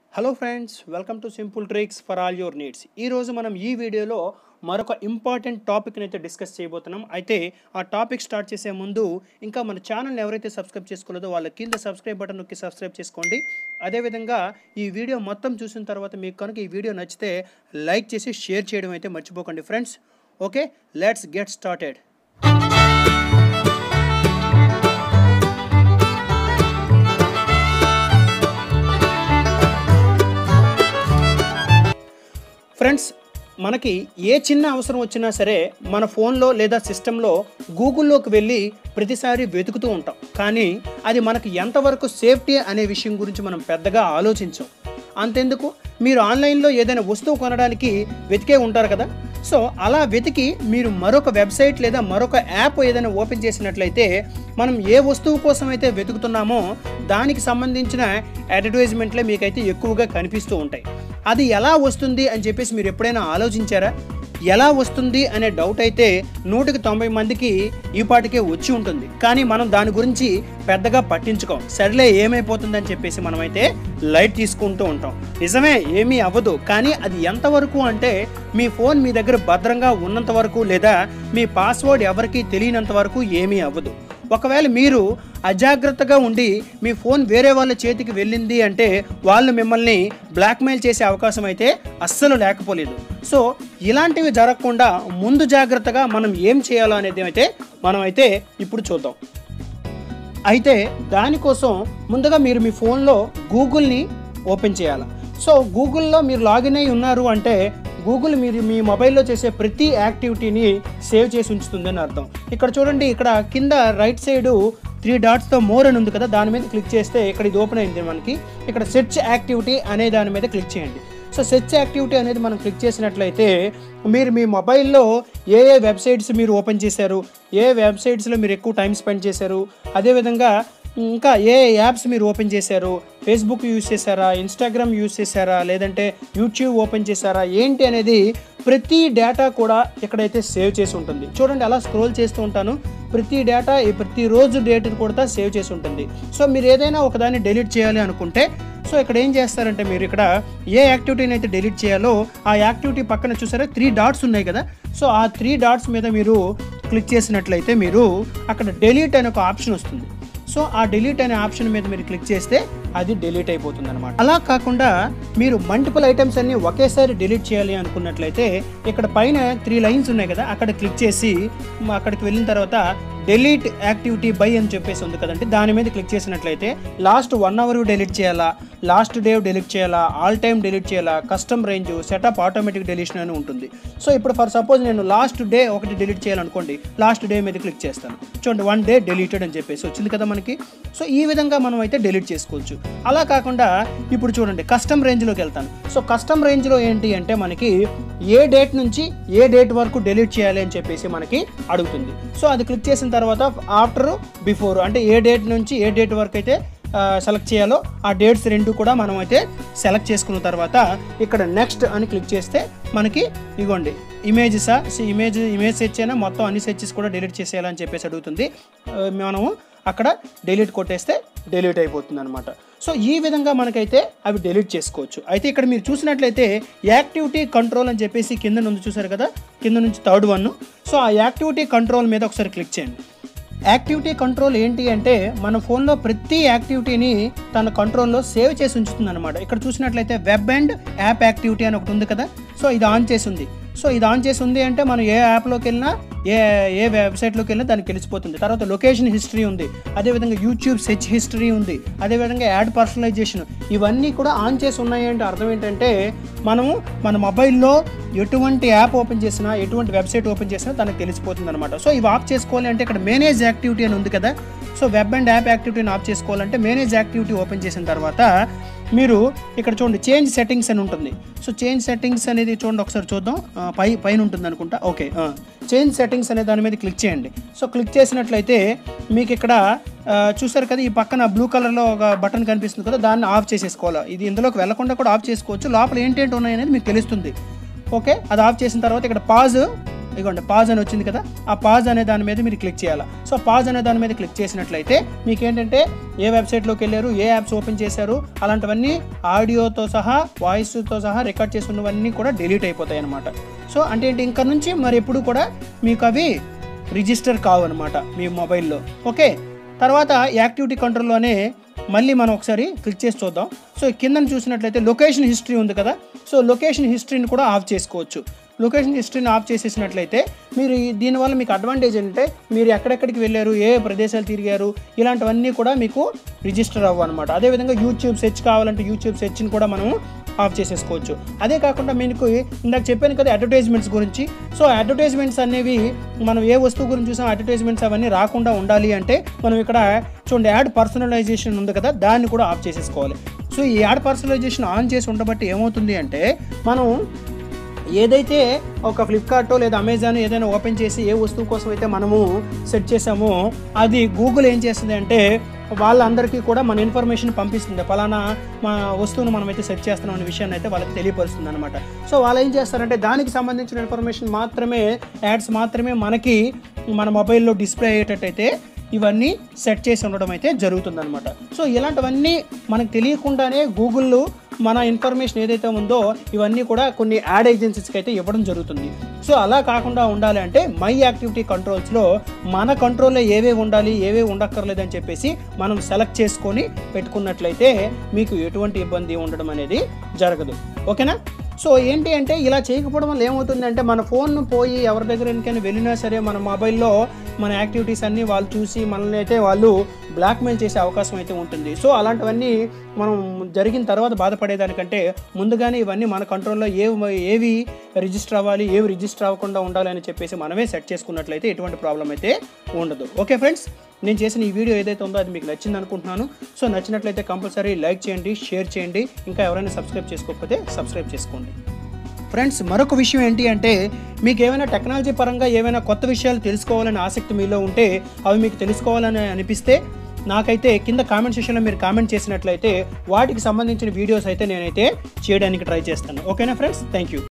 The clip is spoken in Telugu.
hello friends welcome to simple tricks for all your needs ఈరోజు మనం ఈ వీడియోలో మరొక ఇంపార్టెంట్ టాపిక్ని అయితే డిస్కస్ చేయబోతున్నాం అయితే ఆ టాపిక్ స్టార్ట్ చేసే ముందు ఇంకా మన ఛానల్ని ఎవరైతే సబ్స్క్రైబ్ చేసుకోలేదో వాళ్ళ కింద సబ్స్క్రైబ్ బటన్ నొక్కి సబ్స్క్రైబ్ చేసుకోండి అదేవిధంగా ఈ వీడియో మొత్తం చూసిన తర్వాత మీకు కనుక ఈ వీడియో నచ్చితే లైక్ చేసి షేర్ చేయడం అయితే మర్చిపోకండి friends okay let's get started friends మనకి ఏ చిన్న అవసరం వచ్చినా సరే మన ఫోన్లో లేదా సిస్టంలో గూగుల్లోకి వెళ్ళి ప్రతిసారి వెతుకుతూ ఉంటాం కానీ అది మనకి ఎంతవరకు సేఫ్టీ అనే విషయం గురించి మనం పెద్దగా ఆలోచించాం అంతెందుకు మీరు ఆన్లైన్లో ఏదైనా వస్తువు కొనడానికి వెతికే ఉంటారు కదా సో అలా వెతికి మీరు మరొక వెబ్సైట్ లేదా మరొక యాప్ ఏదైనా ఓపెన్ చేసినట్లయితే మనం ఏ వస్తువు కోసం అయితే వెతుకుతున్నామో దానికి సంబంధించిన అడ్వర్టైజ్మెంట్లే మీకైతే ఎక్కువగా కనిపిస్తూ ఉంటాయి అది ఎలా వస్తుంది అని చెప్పేసి మీరు ఎప్పుడైనా ఆలోచించారా ఎలా వస్తుంది అనే డౌట్ అయితే నూటికి తొంభై మందికి ఈ పాటికే వచ్చి ఉంటుంది కానీ మనం దాని గురించి పెద్దగా పట్టించుకోం సర్లే ఏమైపోతుందని చెప్పేసి మనమైతే లైట్ తీసుకుంటూ ఉంటాం నిజమే ఏమీ అవ్వదు కానీ అది ఎంతవరకు అంటే మీ ఫోన్ మీ దగ్గర భద్రంగా ఉన్నంత వరకు లేదా మీ పాస్వర్డ్ ఎవరికీ తెలియనంత వరకు ఏమీ అవ్వదు ఒకవేళ మీరు అజాగ్రత్తగా ఉండి మీ ఫోన్ వేరే వాళ్ళ చేతికి వెళ్ళింది అంటే వాళ్ళు మిమ్మల్ని బ్లాక్మెయిల్ చేసే అవకాశం అయితే అస్సలు లేకపోలేదు సో ఇలాంటివి జరగకుండా ముందు జాగ్రత్తగా మనం ఏం చేయాలో అనేది అయితే మనం అయితే ఇప్పుడు చూద్దాం అయితే దానికోసం ముందుగా మీరు మీ ఫోన్లో గూగుల్ని ఓపెన్ చేయాలి సో గూగుల్లో మీరు లాగిన్ అయి ఉన్నారు అంటే గూగుల్ మీరు మీ మొబైల్లో చేసే ప్రతి యాక్టివిటీని సేవ్ చేసి ఉంచుతుందని అర్థం ఇక్కడ చూడండి ఇక్కడ కింద రైట్ సైడు త్రీ డాట్స్తో మోర్ అని ఉంది కదా దాని మీద క్లిక్ చేస్తే ఇక్కడ ఇది ఓపెన్ అయింది మనకి ఇక్కడ సెర్చ్ యాక్టివిటీ అనే దాని మీద క్లిక్ చేయండి సో సెర్చ్ యాక్టివిటీ అనేది మనం క్లిక్ చేసినట్లయితే మీరు మీ మొబైల్లో ఏ ఏ వెబ్సైట్స్ మీరు ఓపెన్ చేశారు ఏ వెబ్సైట్స్లో మీరు ఎక్కువ టైం స్పెండ్ చేశారు అదేవిధంగా ఇంకా ఏ యాప్స్ మీరు ఓపెన్ చేశారు ఫేస్బుక్ యూజ్ చేశారా ఇన్స్టాగ్రామ్ యూజ్ చేశారా లేదంటే యూట్యూబ్ ఓపెన్ చేశారా ఏంటి అనేది ప్రతి డేటా కూడా ఇక్కడైతే సేవ్ చేసి ఉంటుంది చూడండి అలా స్క్రోల్ చేస్తూ ఉంటాను ప్రతి డేటా ఈ ప్రతిరోజు డేటా కూడా సేవ్ చేసి ఉంటుంది సో మీరు ఏదైనా ఒకదాన్ని డిలీట్ చేయాలి అనుకుంటే సో ఇక్కడ ఏం చేస్తారంటే మీరు ఇక్కడ ఏ యాక్టివిటీని అయితే డిలీట్ చేయాలో ఆ యాక్టివిటీ పక్కన చూసారా త్రీ డాట్స్ ఉన్నాయి కదా సో ఆ త్రీ డాట్స్ మీద మీరు క్లిక్ చేసినట్లయితే మీరు అక్కడ డెలీట్ అనే ఒక ఆప్షన్ వస్తుంది సో ఆ డిలీట్ అనే ఆప్షన్ మీద మీరు క్లిక్ చేస్తే అది డిలీట్ అయిపోతుంది అనమాట అలా కాకుండా మీరు మల్టిపుల్ ఐటమ్స్ అన్ని ఒకేసారి డిలీట్ చేయాలి అనుకున్నట్లయితే ఇక్కడ పైన త్రీ లైన్స్ ఉన్నాయి కదా అక్కడ క్లిక్ చేసి మ- అక్కడికి వెళ్ళిన తర్వాత డెలీట్ యాక్టివిటీ బై అని చెప్పేసి ఉంది కదండి దాని మీద క్లిక్ చేసినట్లయితే లాస్ట్ వన్ అవర్ డిలీట్ చేయాలా లాస్ట్ డే డిలీట్ చేయాలా ఆల్ టైమ్ డిలీట్ చేయాలా custom range setup automatic deletion అని ఉంటుంది సో ఇప్పుడు ఫర్ సపోజ్ నేను లాస్ట్ డే ఒకటి డిలీట్ చేయాలనుకోండి లాస్ట్ డే మీద క్లిక్ చేస్తాను చూడండి వన్ డే డిలీటెడ్ అని చెప్పేసి వచ్చింది కదా మనకి సో ఈ విధంగా మనం అయితే డిలీట్ చేసుకోవచ్చు అలా కాకుండా ఇప్పుడు చూడండి కస్టమ్ రేంజ్లోకి వెళ్తాను సో కస్టమ్ రేంజ్లో ఏంటి అంటే మనకి ఏ డేట్ నుంచి ఏ డేట్ వరకు డిలీట్ చేయాలి అని చెప్పేసి మనకి అడుగుతుంది సో అది క్లిక్ చేసిన తర్వాత ఆఫ్టర్ బిఫోర్ అంటే ఏ డేట్ నుంచి ఏ డేట్ వరకు అయితే సెలెక్ట్ చేయాలో ఆ డేట్స్ రెండు కూడా మనం అయితే సెలెక్ట్ చేసుకున్న తర్వాత ఇక్కడ నెక్స్ట్ అని క్లిక్ చేస్తే మనకి ఇగోండి ఇమేజెసా ఇమేజ్ ఇమేజ్ సెర్చ్ అయినా మొత్తం అన్ని సెర్చెస్ కూడా డిలీట్ చేసేయాలని చెప్పేసి అడుగుతుంది ఆ, మనము అక్కడ డిలీట్ కొట్టేస్తే డిలీట్ అయిపోతుంది అనమాట సో ఈ విధంగా మనకైతే అవి డిలీట్ చేసుకోవచ్చు అయితే ఇక్కడ మీరు చూసినట్లయితే యాక్టివిటీ కంట్రోల్ అని చెప్పేసి కింద నుంచి చూసారు కదా కింద నుంచి థర్డ్ వన్ సో ఆ యాక్టివిటీ కంట్రోల్ మీద ఒకసారి క్లిక్ చేయండి యాక్టివిటీ కంట్రోల్ ఏంటి అంటే మన ఫోన్లో ప్రతి యాక్టివిటీని తన కంట్రోల్లో సేవ్ చేసి ఉంచుతుంది అనమాట ఇక్కడ చూసినట్లయితే వెబ్ అండ్ యాప్ యాక్టివిటీ అని ఒకటి ఉంది కదా సో ఇది ఆన్ చేసి ఉంది సో ఇది ఆన్ చేసి ఉంది అంటే మనం ఏ యాప్లోకి వెళ్ళినా ఏ ఏ వెబ్సైట్లోకి వెళ్ళినా దానికి తెలిసిపోతుంది తర్వాత లొకేషన్ హిస్టరీ ఉంది అదేవిధంగా యూట్యూబ్ సెర్చ్ హిస్టరీ ఉంది అదేవిధంగా యాడ్ పర్సనలైజేషన్ ఇవన్నీ కూడా ఆన్ చేసి ఉన్నాయి అంటే అర్థం ఏంటంటే మనము మన మొబైల్లో ఎటువంటి యాప్ ఓపెన్ చేసినా ఎటువంటి వెబ్సైట్ ఓపెన్ చేసినా తనకు తెలిసిపోతుంది అనమాట సో ఇవి ఆఫ్ చేసుకోవాలి అంటే ఇక్కడ మేనేజ్ యాక్టివిటీ అని ఉంది కదా సో వెబ్ అండ్ యాప్ యాక్టివిటీని ఆఫ్ చేసుకోవాలంటే మేనేజ్ యాక్టివిటీ ఓపెన్ చేసిన తర్వాత మీరు ఇక్కడ చూడండి చేంజ్ సెట్టింగ్స్ అని ఉంటుంది సో చేంజ్ సెట్టింగ్స్ అనేది చూడండి ఒకసారి చూద్దాం ఆ, పై పైన ఉంటుంది అనుకుంటా ఓకే చేంజ్ సెట్టింగ్స్ అనే దాని మీద క్లిక్ చేయండి సో క్లిక్ చేసినట్లయితే మీకు ఇక్కడ ఆ, చూసారు కదా ఈ పక్కన బ్లూ కలర్లో ఒక బటన్ కనిపిస్తుంది కదా దాన్ని ఆఫ్ చేసేసుకోవాలి ఇది ఇందులోకి వెళ్లకుండా కూడా ఆఫ్ చేసుకోవచ్చు లోపల ఏంటేంటి ఉన్నాయనేది మీకు తెలుస్తుంది ఓకే అది ఆఫ్ చేసిన తర్వాత ఇక్కడ పాజ్ ఇదిగోండి పాజ్ అని వచ్చింది కదా ఆ పాజ్ అనే దాని మీద మీరు క్లిక్ చేయాలి సో పాజ్ అనే దాని మీద క్లిక్ చేసినట్లయితే మీకు ఏంటంటే ఏ వెబ్సైట్లోకి వెళ్ళారు ఏ యాప్స్ ఓపెన్ చేశారు అలాంటివన్నీ ఆడియోతో సహా వాయిస్తో సహా రికార్డ్ చేసి ఉన్నవన్నీ కూడా డిలీట్ అయిపోతాయి అనమాట సో అంటే ఏంటి ఇంకా నుంచి మరి ఎప్పుడు కూడా మీకు అవి రిజిస్టర్ కావు అనమాట మీ మొబైల్లో ఓకే తర్వాత యాక్టివిటీ కంట్రోల్లోనే మళ్ళీ మనం ఒకసారి క్లిక్ చేసి చూద్దాం సో కింద చూసినట్లయితే లొకేషన్ హిస్టరీ ఉంది కదా సో లొకేషన్ హిస్టరీని కూడా ఆఫ్ చేసుకోవచ్చు లొకేషన్ హిస్టరీని ఆఫ్ చేసేసినట్లయితే మీరు ఈ- దీనివల్ల మీకు అడ్వాంటేజ్ ఏంటంటే మీరు ఎక్కడెక్కడికి వెళ్ళారు ఏ ప్రదేశాలు తిరిగారు ఇలాంటివన్నీ కూడా మీకు రిజిస్టర్ అవ్వ అనమాట అదేవిధంగా యూట్యూబ్ సెర్చ్ కావాలంటే యూట్యూబ్ సెర్చ్ని కూడా మనం ఆఫ్ చేసేసుకోవచ్చు అదే కాకుండా మీకు ఇందాక చెప్పాను కదా అడ్వర్టైజ్మెంట్స్ గురించి సో అడ్వర్టైజ్మెంట్స్ అనేవి మనం ఏ వస్తువు గురించి చూసాం అడ్వర్టైజ్మెంట్స్ అవన్నీ రాకుండా ఉండాలి అంటే మనం ఇక్కడ చూడండి యాడ్ పర్సనలైజేషన్ ఉంది కదా దాన్ని కూడా ఆఫ్ చేసేసుకోవాలి సో ఈ యాడ్ పర్సనలైజేషన్ ఆన్ చేసి ఉండబట్టి ఏమవుతుంది అంటే మనం ఏదైతే ఒక ఫ్లిప్కార్టో లేదా అమెజాన్ ఏదైనా ఓపెన్ చేసి ఏ వస్తువు కోసం అయితే మనము సెట్ చేసామో అది గూగుల్ ఏం చేస్తుంది అంటే వాళ్ళందరికీ కూడా మన ఇన్ఫర్మేషన్ పంపిస్తుంది ఫలానా మా వస్తువును మనం అయితే సెట్ చేస్తున్నాం అనే విషయాన్ని అయితే వాళ్ళకి తెలియపరుస్తుంది అనమాట సో వాళ్ళు ఏం చేస్తారంటే దానికి సంబంధించిన ఇన్ఫర్మేషన్ మాత్రమే యాడ్స్ మాత్రమే మనకి మన మొబైల్లో డిస్ప్లే అయ్యేటట్టయితే ఇవన్నీ సెట్ చేసి ఉండడం అయితే జరుగుతుందన్నమాట సో ఇలాంటివన్నీ మనకు తెలియకుండానే గూగుల్ మన ఇన్ఫర్మేషన్ ఏదైతే ఉందో ఇవన్నీ కూడా కొన్ని యాడ్ ఏజెన్సీస్కి అయితే ఇవ్వడం జరుగుతుంది సో అలా కాకుండా ఉండాలి అంటే మై యాక్టివిటీ కంట్రోల్స్లో మన కంట్రోల్లో ఏవే ఉండాలి ఏవే ఉండక్కర్లేదు అని చెప్పేసి మనం సెలెక్ట్ చేసుకొని పెట్టుకున్నట్లయితే మీకు ఎటువంటి ఇబ్బంది ఉండడం అనేది జరగదు ఓకేనా సో ఏంటి అంటే ఇలా చేయకపోవడం వల్ల ఏమవుతుందంటే మన ఫోన్ పోయి ఎవరి దగ్గర ఎందుకైనా వెళ్ళినా సరే మన మొబైల్లో మన యాక్టివిటీస్ అన్నీ వాళ్ళు చూసి మనల్ని అయితే వాళ్ళు బ్లాక్మెయిల్ చేసే అవకాశం అయితే ఉంటుంది సో అలాంటివన్నీ మనం జరిగిన తర్వాత బాధపడేదానికంటే ముందుగానే ఇవన్నీ మన కంట్రోల్లో ఏవి ఏవి రిజిస్టర్ అవ్వాలి ఏవి రిజిస్టర్ అవ్వకుండా ఉండాలి అని చెప్పేసి మనమే సెట్ చేసుకున్నట్లయితే ఎటువంటి ప్రాబ్లం అయితే ఉండదు ఓకే ఫ్రెండ్స్ నేను చేసిన ఈ వీడియో ఏదైతే ఉందో అది మీకు నచ్చింది అనుకుంటున్నాను సో నచ్చినట్లయితే కంపల్సరీ లైక్ చేయండి షేర్ చేయండి ఇంకా ఎవరైనా సబ్స్క్రైబ్ చేసుకోకపోతే సబ్స్క్రైబ్ చేసుకోండి ఫ్రెండ్స్ మరొక విషయం ఏంటి అంటే మీకు ఏమైనా టెక్నాలజీ పరంగా ఏమైనా కొత్త విషయాలు తెలుసుకోవాలని ఆసక్తి మీలో ఉంటే అవి మీకు తెలుసుకోవాలని అనిపిస్తే నాకైతే కింద కామెంట్ సెక్షన్లో మీరు కామెంట్ చేసినట్లయితే వాటికి సంబంధించిన వీడియోస్ అయితే నేనైతే చేయడానికి ట్రై చేస్తాను ఓకేనా ఫ్రెండ్స్ థ్యాంక్ యూ